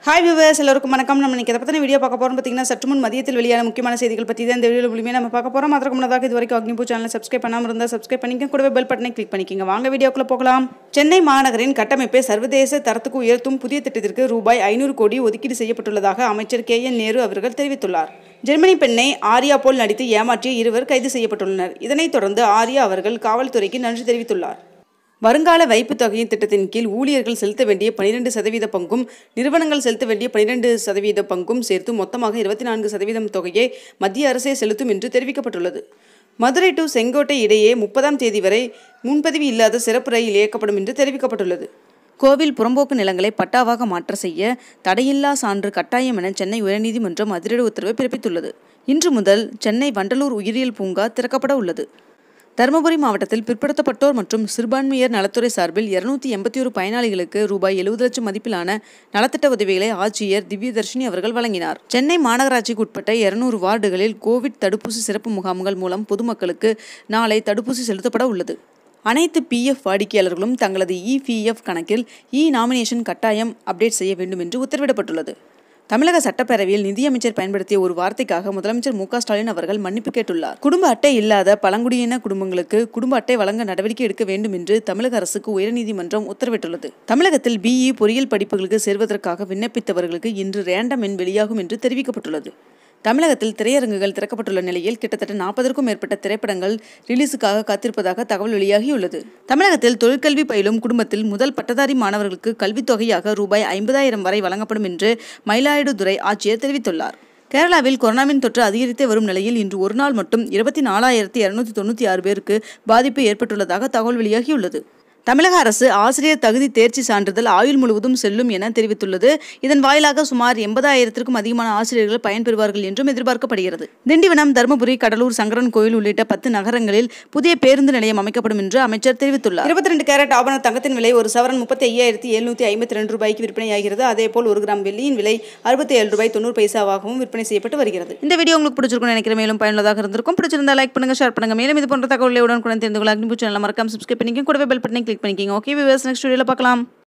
hi viewers எல்லோருக்கும் வணக்கம் நம்ம இன்னைக்கு எதை பற்றின வீடியோ பார்க்க போகிறோம் பார்த்தீங்கன்னா சற்று முன் மதியத்தில் வெளியான முக்கியமான செய்திகள் பற்றி தான் இந்த வீடியோ மூலியமாக நம்ம பார்க்க போகிறோம் அதற்கு முன்னதாக இது வரைக்கும் அக்னிபூ சேனலை சப்ஸ்கிரைப் பண்ணாமல் இருந்தால் சப்ஸ்கிரைப் பண்ணிக்க கூடவே பெல் பட்டனை கிளிக் பண்ணிக்கோங்க வாங்க வீடியோக்குள்ளே போகலாம் சென்னை மாநகரின் கட்டமைப்பை சர்வதேச தரத்துக்கு உயர்த்தும் புதிய திட்டத்திற்கு ரூபாய் ஐநூறு கோடி ஒதுக்கீடு செய்யப்பட்டுள்ளதாக அமைச்சர் கே என் நேரு அவர்கள் தெரிவித்துள்ளார் ஜெர்மனி பெண்ணை ஆர்யா போல் நடித்து ஏமாற்றிய இருவர் கைது செய்யப்பட்டுள்ளனர் இதனைத் தொடர்ந்து ஆர்யா அவர்கள் காவல்துறைக்கு நன்றி தெரிவித்துள்ளார் வருங்கால வைப்புத் தொகையின் திட்டத்தின் கீழ் ஊழியர்கள் செலுத்த வேண்டிய பனிரெண்டு சதவீத பங்கும் நிறுவனங்கள் செலுத்த வேண்டிய பனிரெண்டு சதவீத பங்கும் சேர்த்து மொத்தமாக இருபத்தி நான்கு சதவீதம் தொகையை மத்திய அரசே செலுத்தும் என்று தெரிவிக்கப்பட்டுள்ளது மதுரை டு செங்கோட்டை இடையே முப்பதாம் தேதி வரை முன்பதிவு இல்லாத சிறப்பு ரயில் இயக்கப்படும் என்று தெரிவிக்கப்பட்டுள்ளது கோவில் புறம்போக்கு நிலங்களை பட்டாவாக மாற்ற செய்ய தடையில்லா சான்று கட்டாயம் என சென்னை உயர்நீதிமன்றம் அதிரடி உத்தரவை பிறப்பித்துள்ளது இன்று முதல் சென்னை வண்டலூர் உயிரியல் பூங்கா திறக்கப்பட உள்ளது தருமபுரி மாவட்டத்தில் பிற்படுத்தப்பட்டோர் மற்றும் சிறுபான்மையர் நலத்துறை சார்பில் இருநூத்தி எண்பத்தி ஒரு பயனாளிகளுக்கு ரூபாய் எழுபது லட்சம் மதிப்பிலான நலத்திட்ட உதவிகளை ஆட்சியர் திவ்யதர்ஷினி அவர்கள் வழங்கினார் சென்னை மாநகராட்சிக்கு உட்பட்ட இருநூறு வார்டுகளில் கோவிட் தடுப்பூசி சிறப்பு முகாம்கள் மூலம் பொதுமக்களுக்கு நாளை தடுப்பூசி செலுத்தப்பட உள்ளது அனைத்து பிஎஃப் வாடிக்கையாளர்களும் தங்களது இபிஎஃப் கணக்கில் இ நாமினேஷன் கட்டாயம் அப்டேட் செய்ய வேண்டும் என்று உத்தரவிடப்பட்டுள்ளது தமிழக சட்டப்பேரவையில் நிதியமைச்சர் பயன்படுத்திய ஒரு வார்த்தைக்காக முதலமைச்சர் மு ஸ்டாலின் அவர்கள் மன்னிப்பு கேட்டுள்ளார் குடும்ப அட்டை இல்லாத பழங்குடியின குடும்பங்களுக்கு குடும்ப அட்டை வழங்க நடவடிக்கை எடுக்க வேண்டும் என்று தமிழக அரசுக்கு உயர்நீதிமன்றம் உத்தரவிட்டுள்ளது தமிழகத்தில் பிஇ பொறியியல் படிப்புகளுக்கு சேர்வதற்காக விண்ணப்பித்தவர்களுக்கு இன்று ரேண்டம் எண் வெளியாகும் என்று தெரிவிக்கப்பட்டுள்ளது தமிழகத்தில் திரையரங்குகள் திறக்கப்பட்டுள்ள நிலையில் கிட்டத்தட்ட நாற்பதற்கும் மேற்பட்ட திரைப்படங்கள் ரிலீஸுக்காக காத்திருப்பதாக தகவல் வெளியாகியுள்ளது தமிழகத்தில் தொழிற்கல்வி பயிலும் குடும்பத்தில் முதல் பட்டதாரி மாணவர்களுக்கு கல்வித் தொகையாக ரூபாய் ஐம்பதாயிரம் வரை வழங்கப்படும் என்று மயிலாடுதுறை ஆட்சியர் தெரிவித்துள்ளார் கேரளாவில் கொரோனாவின் தொற்று அதிகரித்தே வரும் நிலையில் இன்று ஒரு நாள் மட்டும் இருபத்தி நாலாயிரத்தி இருநூத்தி தொண்ணூற்றி ஆறு பேருக்கு பாதிப்பு ஏற்பட்டுள்ளதாக தகவல் வெளியாகியுள்ளது தமிழக அரசு ஆசிரியர் தகுதி தேர்ச்சி சான்றிதழ் ஆயுள் முழுவதும் செல்லும் என தெரிவித்துள்ளது இதன் வாயிலாக சுமார் எண்பதாயிரத்திற்கும் அதிகமான ஆசிரியர்கள் பயன்பெறுவார்கள் என்றும் எதிர்பார்க்கப்படுகிறது திண்டிவனம் தருமபுரி கடலூர் சங்கரன் கோயில் உள்ளிட்ட பத்து நகரங்களில் புதிய பேருந்து நிலையம் அமைக்கப்படும் என்று அமைச்சர் தெரிவித்துள்ளார் இருபத்தி ரெண்டு கேரட் ஆபண தங்கத்தின் விலை ஒரு சவரன் முப்பத்தி ஐயாயிரத்தி எழுநூத்தி ஐம்பத்தி ரெண்டு ரூபாய்க்கு விற்பனையாகிறது அதேபோல் ஒரு கிராம் வெள்ளியின் விலை அறுபத்தி ஏழு ரூபாய் தொண்ணூறு பைசாவாகவும் விற்பனை செய்யப்பட்டு வருகிறது இந்த வீடியோ உங்களுக்கு பிடிச்சிருக்கும் நினைக்கிற மேலும் பயனுள்ளதாக இருந்திருக்கும் பிடிச்சிருந்தா லைக் பண்ணுங்க ஷேர் பண்ணுங்க மேலும் இது போன்ற தகவலை உடனுக்குடன் தெரிந்து கொள்ள அக்னிபூ சேனல் மறக்காம சப்ஸ்கிரைப் பண்ணிக்க கூடவே பெல் பட்டனை கிளிக் பண்ணிக்கோங்க ஓகே விவர்ஸ் நெக்ஸ்ட் வீடியோவில் பார்க்கலாம்